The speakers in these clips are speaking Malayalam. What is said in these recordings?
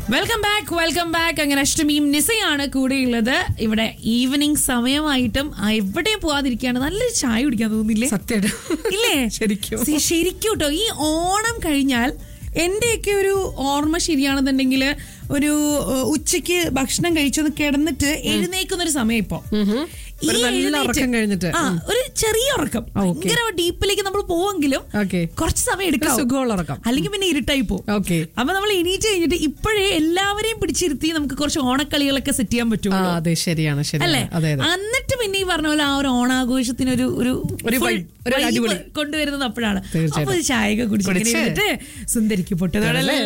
വെൽക്കം ബാക്ക് വെൽക്കം ബാക്ക് അങ്ങനെ അഷ്ടമിയും നിസയാണ് കൂടെയുള്ളത് ഇവിടെ ഈവനിങ് സമയമായിട്ടും ആ, എവിടെയും പോവാതിരിക്കാണ് നല്ലൊരു ചായ കുടിക്കാൻ തോന്നുന്നില്ലേ സത്യമായിട്ടും ഇല്ലേ ശരിക്കും സി- ശരിക്കും കേട്ടോ ഈ ഓണം കഴിഞ്ഞാൽ എന്റെയൊക്കെ ഒരു ഓർമ്മ ശരിയാണെന്നുണ്ടെങ്കിൽ ഒരു ഏഹ്, ഉച്ചയ്ക്ക് ഭക്ഷണം കഴിച്ചൊന്ന് കിടന്നിട്ട് എഴുന്നേക്കുന്ന ഒരു സമയം ഇപ്പൊ ഈ ഒരു നല്ല എഴുന്നേറ്റ്- ഉറക്കം കഴിഞ്ഞിട്ട്. ആ ഒരു ചെറിയ ഉറക്കം ആ, okay. ഭയങ്കര ഡീപ്പിലേക്ക് നമ്മൾ പോവെങ്കിലും ഓക്കെ കുറച്ച് സമയം എടുക്കാം സുഖമുള്ള ഉറക്കം അല്ലെങ്കിൽ പിന്നെ ഇരുട്ടായി പോകും ഓക്കെ അപ്പൊ നമ്മൾ എണീറ്റ് കഴിഞ്ഞിട്ട് ഇപ്പോഴേ എല്ലാവരെയും പിടിച്ചിരുത്തി നമുക്ക് കുറച്ച് ഓണക്കളികളൊക്കെ സെറ്റ് ചെയ്യാൻ ആ പറ്റുമോ അതെ ശരിയാണ് അല്ലേ ശരിയാണ് അതെ അതെ എന്നിട്ട് പിന്നെ ഈ പറഞ്ഞ പോലെ ആ ഒരു ഓണാഘോഷത്തിന് ഒരു ഒരു ഒരു full vibe, ഒരു vibe അടിപൊളി. കൊണ്ടുവരുന്നത് അപ്പോഴാണ് തീർച്ചയായിട്ടും. അപ്പൊ ഒരു ചായയൊക്കെ കുടിച്ച് ഇങ്ങനെ കുടിച്ച്. ഇരുന്നിട്ട് സുന്ദരിക്ക് പൊട്ടതോടല്ലേ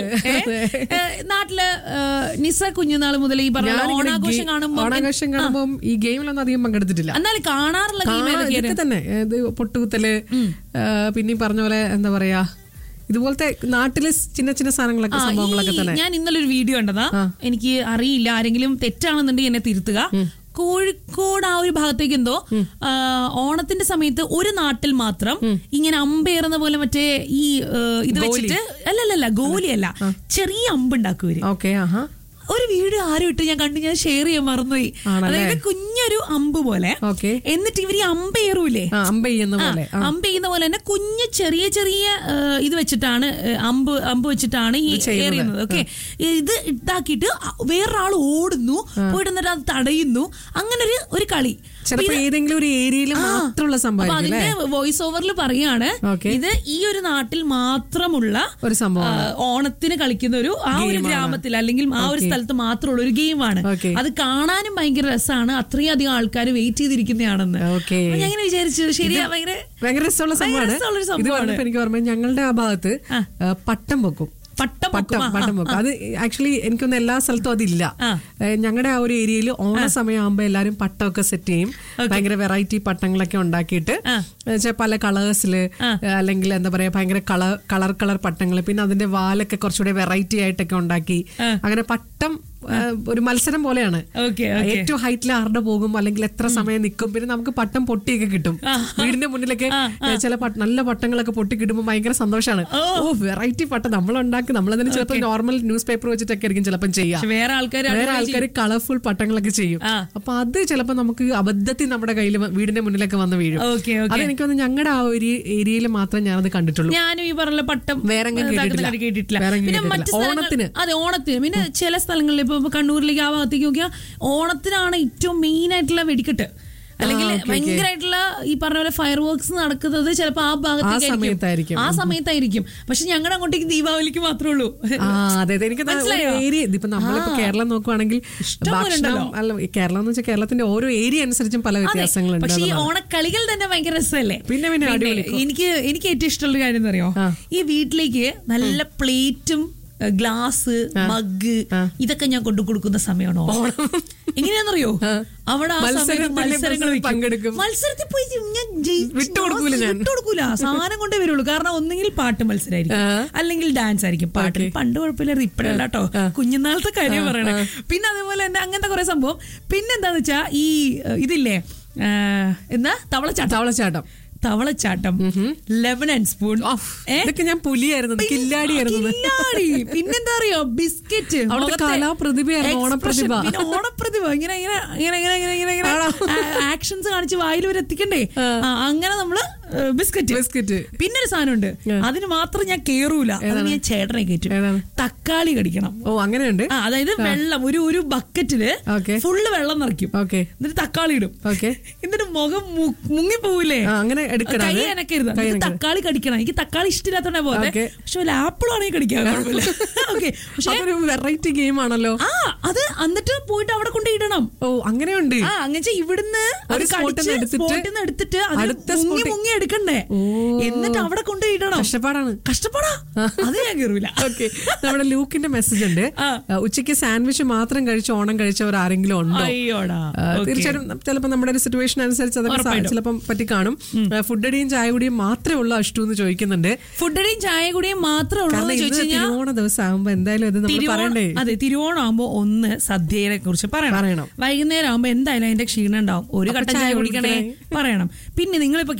നാട്ടില് ഏ, നിസ കുഞ്ഞുനാൾ മുതൽ ഈ പറഞ്ഞ പോലെ ഞാനിങ്ങനെ ഓണാഘോഷം ഗെ- കാണുമ്പോൾ ഓണാഘോഷം കാണുമ്പോൾ ഈ ഗെയിമിലൊന്നും അധികം പങ്കെടുത്തിട്ടില്ല എന്നാലും കാണാറുള്ള ഗെയിം കാണാൻ ഏതൊക്കെയാണ് ഇതൊക്കെ തന്നെ ഇത് പൊട്ടുകുത്തല് ആ, പിന്നെ ഈ പറഞ്ഞ പോലെ എന്താ പറയാ ഇതുപോലത്തെ നാട്ടിലെ ചിന്ന ചിന്ന സാധനങ്ങളൊക്കെ ആ, സംഭവങ്ങളൊക്കെ ഈ തന്നെ ഞാൻ ഇന്നലെ ഒരു വീഡിയോ കണ്ടതാ എനിക്ക് അറിയില്ല ആരെങ്കിലും തെറ്റാണെന്നുണ്ടെങ്കിൽ എന്നെ തിരുത്തുക കോഴിക്കോട് ആ ഒരു ഭാഗത്തേക്ക് എന്തോ ആ, ഓണത്തിന്റെ സമയത്ത് ഒരു നാട്ടിൽ മാത്രം ഇങ്ങനെ അമ്പേറുന്ന പോലെ മറ്റേ ഈ ഏ, ഇത് വെച്ചിട്ട് അല്ലല്ലല്ല ഗോലിയല്ല ചെറിയ അമ്പ് ഉണ്ടാക്കുവര് ഓക്കെ ആഹാ ഒരു വീഡിയോ ആരും ഇട്ട് ഞാൻ കണ്ടു ഞാൻ ഷെയർ ചെയ്യാൻ മറന്നുപോയി ആണല്ലേ? അതായത് കുഞ്ഞൊരു അമ്പ് പോലെ ഓക്കെ എന്നിട്ട് ഇവര് ഈ അമ്പേറൂലേ ആ അമ്പ ചെയ്യുന്ന ആ, പോലെ അമ്പ് ചെയ്യുന്ന പോലെ തന്നെ കുഞ്ഞ് ചെറിയ ചെറിയ ഏ, ഇത് വെച്ചിട്ടാണ് ഏ, അമ്പ് അമ്പ് വെച്ചിട്ടാണ് ഈ എറിയുന്നത് ഓക്കെ ഇത് ഇതാക്കിയിട്ട് വേറൊരാൾ ഓടുന്നു പോയിട്ട് എന്നിട്ട് അത് തടയുന്നു അങ്ങനെ ഒരു ഒരു കളി ചിലപ്പോ ഏതെങ്കിലും ഒരു ഏരിയയിൽ മാത്രമുള്ള അപ്പൊ സംഭവം അതിന്റെ വോയിസ് ഓവറിൽ പറയാണ് Okay. ഇത് ഈ ഒരു നാട്ടിൽ മാത്രമുള്ള ഒരു സംഭവം ആ, ഓണത്തിന് കളിക്കുന്ന ഒരു ആ ഒരു ഗ്രാമത്തിൽ അല്ലെങ്കിൽ ആ ഒരു സ്ഥലത്ത് മാത്രമുള്ള ഒരു ഗെയിമാണ് Okay. അത് കാണാനും ഭയങ്കര രസമാണ് അത്രയും അധികം ആൾക്കാർ വെയിറ്റ് ചെയ്തിരിക്കുന്നതാണെന്ന് ഓക്കെ അപ്പൊ ഞാൻ ഇങ്ങനെ വിചാരിച്ചു ശരിയാ ഭയങ്കര ഭയങ്കര രസമുള്ള ഭയങ്കര സംഭവമാണ് രസമുള്ളൊരു ഇത് സംഭവമാണ്. പറഞ്ഞപ്പോ എനിക്ക് ഓർമ്മ ഞങ്ങളുടെ ആ ഭാഗത്ത് ആ, പട്ടം വെക്കും പട്ടം പട്ടം വെക്കും. ആ, പട്ടം വെക്കും അത് ആക്ച്വലി എനിക്കൊന്നും എല്ലാ സ്ഥലത്തും അതില്ല ആ. ഞങ്ങളുടെ ആ ഒരു ഏരിയയിൽ ഓണ സമയമാകുമ്പോൾ എല്ലാവരും പട്ടമൊക്കെ സെറ്റ് ചെയ്യും ഭയങ്കര വെറൈറ്റി പട്ടങ്ങളൊക്കെ ഉണ്ടാക്കിയിട്ട് ആ. വെച്ചാൽ പല കളേഴ്സില് അല്ലെങ്കിൽ എന്താ പറയാ ഭയങ്കര കളർ കളർ കളർ പട്ടങ്ങൾ പിന്നെ അതിന്റെ വാലൊക്കെ കുറച്ചുകൂടെ വെറൈറ്റി ആയിട്ടൊക്കെ ഉണ്ടാക്കി അങ്ങനെ പട്ടം ആ, ഒരു മത്സരം പോലെയാണ് ഓക്കെ ഏറ്റവും ഹൈറ്റിൽ ആരുടെ പോകും അല്ലെങ്കിൽ എത്ര സമയം നിൽക്കും പിന്നെ നമുക്ക് പട്ടം പൊട്ടിയൊക്കെ കിട്ടും വീടിന്റെ മുന്നിലൊക്കെ ഏ, ചില പട്ട- നല്ല പട്ടങ്ങളൊക്കെ പൊട്ടി കിട്ടുമ്പോൾ ഭയങ്കര സന്തോഷമാണ് ഓ വെറൈറ്റി പട്ടം നമ്മൾ ഉണ്ടാക്കി നമ്മളതിന് ചിലപ്പോൾ നോർമൽ ന്യൂസ് പേപ്പർ വെച്ചിട്ടൊക്കെ ആയിരിക്കും ചിലപ്പോൾ ചെയ്യാം പക്ഷെ വേറെ ആൾക്കാർ വേറെ ആൾക്കാർ കളർഫുൾ പട്ടങ്ങളൊക്കെ ചെയ്യും ആ. അപ്പൊ അത് ചിലപ്പോൾ നമുക്ക് അബദ്ധത്തിൽ നമ്മുടെ കയ്യിൽ വീടിന്റെ മുന്നിലൊക്കെ വന്ന് വീഴും ഓക്കെ ഓക്കെ അത് എനിക്ക് തോന്നുന്നു ഞങ്ങളുടെ ആ ഒരു ഏരിയയിൽ മാത്രമേ ഞാനത് കണ്ടിട്ടുള്ളൂ ഞാനും ഈ പറഞ്ഞ പട്ടം വേറെ എങ്ങും ഇതാക്കുന്നത് കേട്ടിട്ടില്ല. കേട്ടിട്ടില്ല വേറെ എങ്ങും പിന്നെ കേട്ടിട്ടില്ല. മറ്റു സ്ഥലങ്ങൾ- ഓണത്തിന്. അതെ ഓണത്തിന് പിന്നെ ചില സ്ഥലങ്ങളിൽ ഇപ്പൊ ഇപ്പൊ കണ്ണൂരിലേക്ക് ആ ഭാഗത്തേക്ക് നോക്കിയാൽ ഓണത്തിനാണ് ഏറ്റവും മെയിൻ ആയിട്ടുള്ള വെടിക്കെട്ട് അല്ലെങ്കിൽ okay, okay. ഭയങ്കരമായിട്ടുള്ള ഈ പറഞ്ഞ പോലെ ഫയർ വർക്ക്സ് നടക്കുന്നത് ചിലപ്പോൾ ആ ഭാഗത്തേക്ക് സമയത്തായിരിക്കും. ആ സമയത്തായിരിക്കും പക്ഷെ ഞങ്ങളുടെ അങ്ങോട്ടേക്ക് ദീപാവലിക്ക് മാത്രമേ ഉള്ളൂ ആ അതെ അതെ എനിക്ക് തോന്നുന്നു ഒരു മനസ്സിലായോ? ഏരിയ ഇതിപ്പോ നമ്മളിപ്പോ കേരളം നോക്കുവാണെങ്കിൽ ഇഷ്ടംപോലെ ഭക്ഷണം ഉണ്ടല്ലോ. അല്ല ഈ കേരളം എന്ന് വെച്ചാൽ കേരളത്തിന്റെ ഓരോ ഏരിയ അനുസരിച്ചും പല വ്യത്യാസങ്ങളുണ്ട് പക്ഷെ ഈ എന്നുള്ളതാണ്. ഓണക്കളികൾ തന്നെ ഭയങ്കര രസമല്ലേ പിന്നെ പിന്നെ അടിപൊളി. എനിക്ക് എനിക്ക് ഏറ്റവും ഇഷ്ടമുള്ള കാര്യം എന്താ അറിയോ ആ. ഈ വീട്ടിലേക്ക് നല്ല പ്ലേറ്റും ഗ്ലാസ് മഗ് ഇതൊക്കെ ഞാൻ കൊണ്ടു കൊടുക്കുന്ന സമയമാണ് ഓണം എങ്ങനെയാണെന്നറിയോ അവിടെ ആ മത്സരത്തിൽ സമയത്ത് മത്സരങ്ങൾ മത്സരത്തിൽ വെക്കും. പങ്കെടുക്കും. മത്സരത്തിൽ പോയി ഞാൻ ജയിച്ച് വിട്ടുകൊടുക്കൂല ഞാൻ. വിട്ടുകൊടുക്കൂല സാധനം കൊണ്ടേ വരുള്ളൂ കാരണം ഒന്നെങ്കിൽ പാട്ട് മത്സരമായിരിക്കും ആ. അല്ലെങ്കിൽ ഡാൻസ് ആയിരിക്കും പാട്ട് പണ്ട് കുഴപ്പമില്ലായിരുന്നു ഇപ്പഴല്ല കേട്ടോ കുഞ്ഞുനാളത്തെ കാര്യം പറയണേ പിന്നെ അതേപോലെ തന്നെ അങ്ങനത്തെ കുറെ സംഭവം പിന്നെന്താന്ന് വെച്ചാ ഈ ഏഹ്, ഇതില്ലേ ഏഹ്, എന്താ തവളച്ചാട്ടം തവളച്ചാട്ടം തവളച്ചാട്ടം ലെമൺ ആൻഡ് സ്പൂൺ ഓഫ്, ഇതൊക്കെ ഞാൻ പുലിയായിരുന്നു കില്ലാടിയായിരുന്നു കില്ലാടി പിന്നെന്താ അറിയോ ബിസ്ക്കറ്റ് അവിടുത്തെ കലാപ്രതിഭയായിരുന്നു, ഓണപ്രതിഭ. ഓണപ്രതിഭ ഇങ്ങനെ ഇങ്ങനെ ഇങ്ങനെ ഇങ്ങനെ ഇങ്ങനെ ഇങ്ങനെ ഇങ്ങനെ ആക്ഷൻസ് കാണിച്ച് വായിൽ വരെ എത്തിക്കണ്ടേ ആ, അങ്ങനെ നമ്മള് ബിസ്ക്കറ്റ് ബിസ്ക്കറ്റ് പിന്നെ ഒരു സാധനമുണ്ട് അതിന് മാത്രം ഞാൻ കേറൂല അത് ഞാൻ ചേട്ടനെ കയറ്റും ഏതാണ്? തക്കാളി കടിക്കണം ഓ അങ്ങനെയുണ്ട് ആ അതായത് വെള്ളം ഒരു ഒരു ബക്കറ്റില് ഓക്കെ ഫുള്ള് വെള്ളം നിറയ്ക്കും ഓക്കെ എന്നിട്ട് തക്കാളി ഇടും ഓക്കെ എന്നിട്ട് മുഖം മു- മുങ്ങിപ്പോവില്ലേ ആ, അങ്ങനെ എടുക്കണം കൈ അത്. അനക്കരുത് കൈ എന്നിട്ട് അനക്കരുത്. തക്കാളി കടിക്കണം എനിക്ക് തക്കാളി ഇഷ്ടമില്ലാത്തോണ്ടാ പോലെ ഓക്കെ. പക്ഷെ ഒരു ആപ്പിൾ ആണെങ്കിൽ കടിക്കാൻ കുഴപ്പമില്ല ഓക്കെ പക്ഷെ അതൊരു വെറൈറ്റി ഗെയിം ആണല്ലോ ആ അത് എന്നിട്ട് പോയിട്ട് അവിടെ കൊണ്ട് ഇടണം ഓ അങ്ങനെയുണ്ട് ആ അങ്ങനെ ഇവിടുന്ന് അത് ഒരു spot കടിച്ച് ന്ന് എടുത്തിട്ട് spot ന്ന് എടുത്തിട്ട് അതിന് അടുത്ത മുങ്ങി spot- മുങ്ങി എടുക്കണ്ടേ എന്നിട്ട് അവിടെ കൊണ്ട് ഇടണം കഷ്ടപ്പാടാണ് കഷ്ടപ്പാടാ അത് ഞാൻ കയറൂല ഓക്കെ നമ്മുടെ ലൂക്കിന്റെ മെസ്സേജ് ഉണ്ട് ആ. ആ, ഉച്ചയ്ക്ക് സാൻഡ്വിച്ച് മാത്രം കഴിച്ച് ഓണം കഴിച്ചവർ ആരെങ്കിലും ഉണ്ടോ അയ്യോടാ ആ, തീർച്ചയായിട്ടും ചിലപ്പോൾ നമ്മുടെ ഒരു സിറ്റുവേഷൻ അനുസരിച്ച് അതൊക്കെ സാ- ചിലപ്പം പറ്റി കാണും ഫുഡ് അടിയും ചായ കുടിയും മാത്രമേ ഉള്ളൂ അഷ്ടു എന്ന് ചോദിക്കുന്നുണ്ട് ഫുഡടിയും ചായ കൂടിയും മാത്രമേ ഉള്ളൂ കാരണം എന്ന് ഇത് ചോദിച്ചു കഴിഞ്ഞാൽ തിരുവോണ ദിവസം ആകുമ്പോ എന്തായാലും ഇത് നമ്മൾ പറയണ്ടേ തിരുവോണം അതെ തിരുവോണം ആകുമ്പോ ഒന്ന് സദ്യയെ കുറിച്ച് പറയണം പറയണം. വൈകുന്നേരം ആകുമ്പോ എന്തായാലും അതിന്റെ ക്ഷീണം ഉണ്ടാവും ഒരു കട്ടൻ ചായ ചായ കുടിക്കണേ കുടിക്കണേ. പറയണം പിന്നെ നിങ്ങളിപ്പോ കേട്ടോണ്ടിരിക്കുന്ന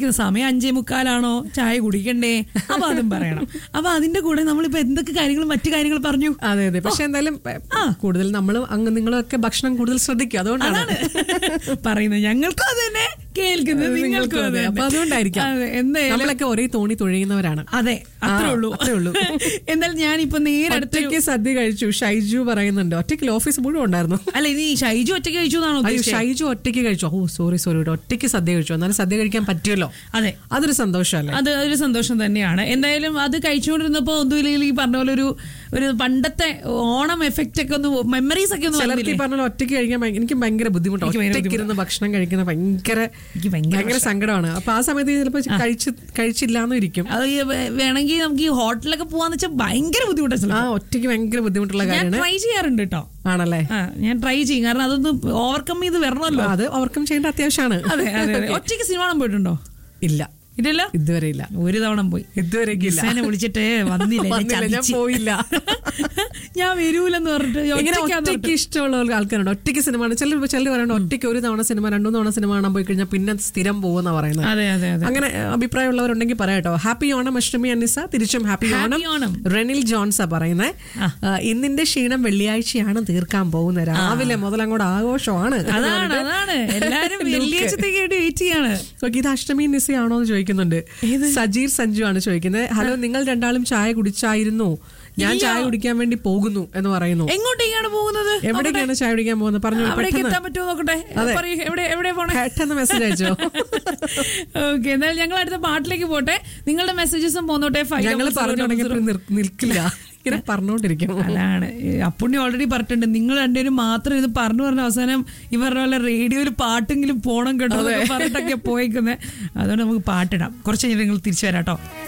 ചോദിക്കുന്നത് സമയം അഞ്ചേ മുക്കാലാണോ ചായ കുടിക്കണ്ടേ അപ്പൊ അതും പറയണം അപ്പൊ അതിന്റെ കൂടെ നമ്മളിപ്പോ എന്തൊക്കെ കാര്യങ്ങൾ മറ്റു കാര്യങ്ങൾ പറഞ്ഞു അതെ അതെ പക്ഷെ എന്തായാലും ആ, കൂടുതൽ നമ്മൾ അങ്ങ് നിങ്ങളൊക്കെ ഭക്ഷണം കൂടുതൽ ശ്രദ്ധിക്കും അതുകൊണ്ടാണ് അതാണ് പറയുന്നത് ഞങ്ങൾക്കും അത് തന്നെ കേൾക്കുന്നത് നിങ്ങൾക്കും അത് അപ്പൊ തന്നെ. അതുകൊണ്ടായിരിക്കാം അതെ, എന്തായാലും നമ്മളൊക്കെ ഒരേ തോണി തുഴയുന്നവരാണ് അതെ അത്രേ ആ, ഉള്ളൂ അത്രേ ഉള്ളൂ. എന്തായാലും ഞാനിപ്പോ നേരെ അടുത്തൊരു ഒറ്റയ്ക്ക് സദ്യ കഴിച്ചു ഷൈജു പറയുന്നുണ്ട് ഒറ്റയ്ക്ക് ഓഫീസ് മുഴുവൻ ഉണ്ടായിരുന്നു അല്ല ഇനി ഷൈജു ഒറ്റയ്ക്ക് കഴിച്ചു എന്നാണോ അയ്യോ ഉദ്ദേശിച്ചത്? ഷൈജു ഒറ്റയ്ക്ക് കഴിച്ചു ഓ സോറി സോറി ഇവിടെ ഒറ്റയ്ക്ക് സദ്യ കഴിച്ചു എന്നാലും സദ്യ കഴിക്കാൻ പറ്റിയല്ലോ അതെ അതൊരു സന്തോഷമല്ലേ അത് ഒരു സന്തോഷം തന്നെയാണ് എന്തായാലും അത് കഴിച്ചുകൊണ്ടിരുന്നപ്പോ ഒന്നുമില്ലെങ്കിൽ ഈ പറഞ്ഞ പോലെ ഒരു ഒരു പണ്ടത്തെ ഓണം എഫക്റ്റ് ഒക്കെ ഒന്ന് മെമ്മറീസ് ഒക്കെ ഒന്ന് ചിലർക്ക് ഈ വന്നില്ലേ? പറഞ്ഞ പോലെ ഒറ്റയ്ക്ക് കഴിക്കാൻ ഭയങ്കര- എനിക്ക് ഭയങ്കര ബുദ്ധിമുട്ടാണ് എനിക്ക് ഭയങ്കര ഒറ്റയ്ക്ക് ഇരുന്ന് ഭക്ഷണം കഴിക്കുന്ന ഭയങ്കര എനിക്ക് ഭയങ്കര ഭയങ്കര സങ്കടമാണ് അപ്പൊ ആ സമയത്ത് ചിലപ്പോ കഴിച്ച് കഴിച്ചില്ലാന്നും ഇരിക്കും അത് ഈ വേ- വേണമെങ്കിൽ നമുക്ക് ഈ ഹോട്ടലൊക്കെ പോവാന്ന് വെച്ചാൽ ഭയങ്കര ബുദ്ധിമുട്ടാണ് ആ ഒറ്റയ്ക്ക് ഭയങ്കര ബുദ്ധിമുട്ടുള്ള ഞാൻ കാര്യമാണ് ട്രൈ ചെയ്യാറുണ്ട് കേട്ടോ ആണല്ലേ ആ ഞാൻ ട്രൈ ചെയ്യും കാരണം അതൊന്ന് ഓവർകം ചെയ്ത് വരണമല്ലോ അത് ഓവർക്കം ചെയ്യേണ്ട അത്യാവശ്യമാണ് അതെ അതെ അതെ ഒറ്റയ്ക്ക് സിനിമ കാണാൻ പോയിട്ടുണ്ടോ ഇല്ല ഇല്ലല്ലോ ഇതുവരെ ഇല്ല ഒരു തവണ പോയി ഇതുവരെ ഇല്ല ലിസാനെ വിളിച്ചിട്ട് വന്നില്ല എന്നെ വന്നില്ല, ഞാൻ ചതിച്ച്. പോയില്ല. ഞാൻ വരൂലെന്ന് പറഞ്ഞിട്ട് ഇങ്ങനെ ഒറ്റയ്ക്കാന്ന് ഒറ്റയ്ക്ക് ഇഷ്ടമുള്ള ആൾക്കാരുണ്ട് ഒറ്റയ്ക്ക് സിനിമ ചിലർ ചിലർ പറയുന്നത് ഒറ്റയ്ക്ക് ഒരു തവണ സിനിമ രണ്ടു തവണ സിനിമ കാണാൻ പോയി കഴിഞ്ഞാൽ പിന്നെ സ്ഥിരം പോകുന്ന പറയുന്നത് അതെ അതെ അതെ അങ്ങനെ അഹ്, അഭിപ്രായമുള്ളവരുണ്ടെങ്കിൽ പറയാട്ടോ ഹാപ്പി ഓണം അഷ്ടമി അന്നിസ തിരിച്ചും ഹാപ്പി Happy ഓണം ഓണം. റെനിൽ ജോൺസാ പറയുന്നത് ഇന്നിന്റെ ക്ഷീണം വെള്ളിയാഴ്ചയാണ് തീർക്കാൻ പോകുന്നത് രാവിലെ മുതൽ അങ്ങോട്ട് ആഘോഷമാണ് എന്ന് അതാണ് പറഞ്ഞിട്ട് അതാണ് എല്ലാരും Look. വെള്ളിയാഴ്ചത്തേക്ക് വേണ്ടി വെയിറ്റ് ചെയ്യാണ് ഓക്കെ ഇത് അഷ്ടമി നിസയാണോ എന്ന് ചോദിക്കുന്നുണ്ട് സജീർ സഞ്ജു ആണ് ചോദിക്കുന്നത് ഹലോ നിങ്ങൾ രണ്ടാളും ചായ കുടിച്ചായിരുന്നോ ഞാൻ ചായ കുടിക്കാൻ വേണ്ടി പോകുന്നു എന്ന് പറയുന്നു എങ്ങോട്ടേക്കാണ് പോകുന്നത് എവിടേക്കാണ് ചായ കുടിക്കാൻ പോകുന്നത് പറഞ്ഞു അവിടേക്ക് പെട്ടെന്ന് എത്താൻ പറ്റുമോ നോക്കട്ടെ പറയൂ എവിടെ എവിടെ പോണേ പെട്ടെന്ന് മെസ്സേജ് അയച്ചോ ഓക്കെ എന്തായാലും ഞങ്ങൾ അടുത്ത പാട്ടിലേക്ക് പോട്ടെ നിങ്ങളുടെ മെസ്സേജസും പോന്നോട്ടെ ഫൈവ് ഞങ്ങൾ പറഞ്ഞു തുടങ്ങിയപ്പോൾ നിൽക്കില്ല ഇങ്ങനെ പറഞ്ഞോണ്ടിരിക്കും അതാണ് ഈ അപ്പുണ്ണി ഓൾറെഡി പറഞ്ഞിട്ടുണ്ട് നിങ്ങൾ രണ്ടുപേരും മാത്രം ഇത് പറഞ്ഞു പറഞ്ഞ അവസാനം ഈ പറഞ്ഞ പോലെ റേഡിയോയിൽ പാട്ടെങ്കിലും പോണം കേട്ടോ എന്നൊക്കെ പറഞ്ഞിട്ടൊക്കെ പോയിക്കുന്നത് അതുകൊണ്ട് നമുക്ക് പാട്ടിടാം കുറച്ച് കഴിഞ്ഞ് നിങ്ങൾ തിരിച്ചു വരാം കേട്ടോ